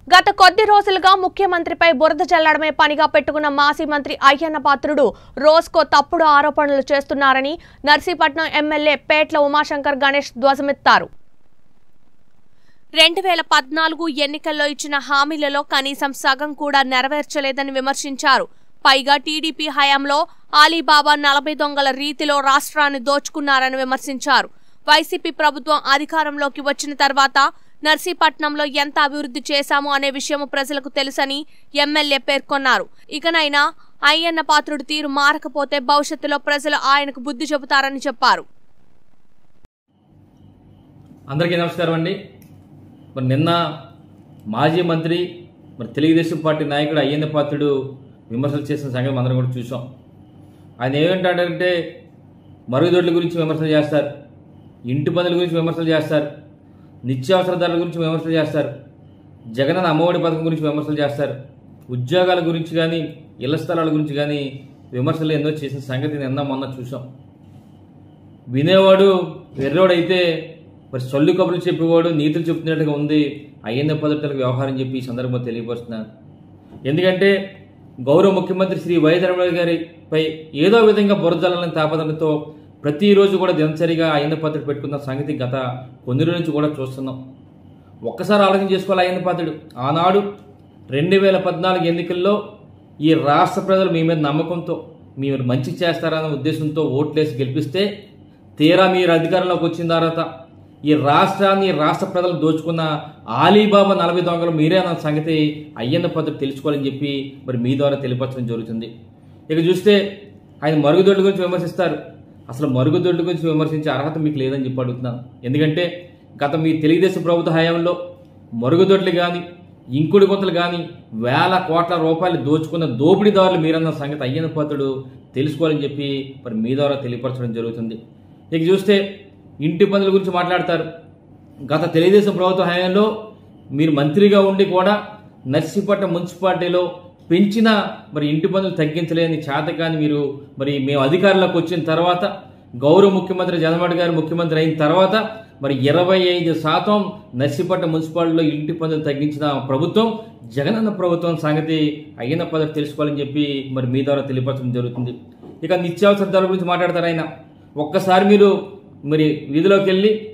గత కొద్ది రోజులుగా ముఖ్యమంత్రిపై బురద చల్లడమే పనిగా పెట్టుకున్న మాజీ మంత్రి అయ్యన్న పాత్రుడు రోజుకో తప్పుడు ఆరోపణలు చేస్తున్నారని నర్సీపట్నం ఎమ్మెల్యే పేట్ల ఉమాశంకర్ గణేష్ ధ్వజమెత్తారు రెండు వేల పద్నాలుగు ఎన్నికల్లో ఇచ్చిన హామీలలో కనీసం సగం కూడా నెరవేర్చలేదని విమర్శించారు పైగా టీడీపీ హయాంలో ఆలీబాబా నలభై దొంగల రీతిలో రాష్ట్రాన్ని దోచుకున్నారని విమర్శించారు వైసీపీ ప్రభుత్వం అధికారంలోకి వచ్చిన తర్వాత నర్సీపట్నంలో ఎంత అభివృద్ధి చేశాము అనే విషయం ప్రజలకు తెలుసని ఎమ్మెల్యే పేర్కొన్నారు ఇకనైనా అయ్యన్న పాత్రుడి తీరు మారకపోతే భవిష్యత్తులో ప్రజలు ఆయనకు బుద్ధి చెబుతారని చెప్పారు అందరికీ నమస్కారం అండి మరి నిన్న మాజీ మంత్రి మరి తెలుగుదేశం పార్టీ నాయకుడు అయ్యన్న పాత్రుడు విమర్శలు చేసిన సంగతి అందరం కూడా చూసాం ఆయన ఏమంటాడంటే మరుగుదొడ్ల గురించి విమర్శలు చేస్తారు ఇంటి పనుల గురించి విమర్శలు చేస్తారు నిత్యావసర ధరల గురించి విమర్శలు చేస్తారు జగనన్న అమ్మఒడి పథకం గురించి విమర్శలు చేస్తారు ఉద్యోగాల గురించి కానీ ఇళ్ల స్థలాల గురించి కానీ విమర్శలు ఎన్నో చేసిన సంగతి నిన్న మొన్న చూసాం వినేవాడు వెర్రోడైతే మరి సొల్లు కబుర్లు చెప్పేవాడు నీతులు చెప్తున్నట్టుగా ఉంది అయ్యన్న పద్ధతులకు వ్యవహారం చెప్పి ఈ సందర్భంలో తెలియపరుస్తున్నాను ఎందుకంటే గౌరవ ముఖ్యమంత్రి శ్రీ వైఎస్ రామరాజు గారిపై ఏదో విధంగా బురదలని తాపదనతో ప్రతిరోజు కూడా దినచరిగా అయ్యన్న పత్రిక పెట్టుకున్న సంగతి గత కొన్ని రోజుల నుంచి కూడా చూస్తున్నాం ఒక్కసారి ఆలోచన చేసుకోవాలి అయ్యన్న పాత్రుడు ఆనాడు రెండు వేల పద్నాలుగు ఎన్నికల్లో ఈ రాష్ట్ర ప్రజలు మీ మీద నమ్మకంతో మీరు మంచి చేస్తారన్న ఉద్దేశంతో ఓట్లేసి గెలిపిస్తే తీరా మీరు అధికారంలోకి వచ్చిన తర్వాత ఈ రాష్ట్రాన్ని ఈ రాష్ట్ర ప్రజలు దోచుకున్న ఆలీబాబా నలభై దొంగలు మీరే అన్న సంగతి అయ్యన్న పద్ధతి తెలుసుకోవాలని చెప్పి మరి మీ ద్వారా తెలియపరచడం జరుగుతుంది ఇక చూస్తే ఆయన మరుగుదొడ్ల గురించి విమర్శిస్తారు అసలు మరుగుదొడ్ల గురించి విమర్శించే అర్హత మీకు లేదని చెప్పి అడుగుతున్నాను ఎందుకంటే గత మీ తెలుగుదేశం ప్రభుత్వ హయాంలో మరుగుదొడ్లు కానీ ఇంకుడు గుంతలు కానీ వేల కోట్ల రూపాయలు దోచుకున్న దోపిడీదారులు మీరన్న సంగతి అయ్యన్న పాత్రుడు తెలుసుకోవాలని చెప్పి మరి మీ ద్వారా తెలియపరచడం జరుగుతుంది ఇక చూస్తే ఇంటి పనుల గురించి మాట్లాడతారు గత తెలుగుదేశం ప్రభుత్వ హయాంలో మీరు మంత్రిగా ఉండి కూడా నర్సీపట్నం మున్సిపాలిటీలో పెంచిన మరి ఇంటి పనులు తగ్గించలేని చేతకాని మీరు మరి మేము అధికారంలోకి వచ్చిన తర్వాత గౌరవ ముఖ్యమంత్రి జగన్మోహన్ గారు ముఖ్యమంత్రి అయిన తర్వాత మరి ఇరవై ఐదు శాతం నర్సీపట్నం మున్సిపాలిటీలో ఇంటి పనులు తగ్గించిన ప్రభుత్వం జగనన్న ప్రభుత్వం సంగతి అయిన పద్ధతి తెలుసుకోవాలని చెప్పి మరి మీ ద్వారా తెలియపరచడం జరుగుతుంది ఇక నిత్యావసర ధరల గురించి మాట్లాడతారు ఆయన ఒక్కసారి మీరు మరి వీధిలోకి వెళ్ళి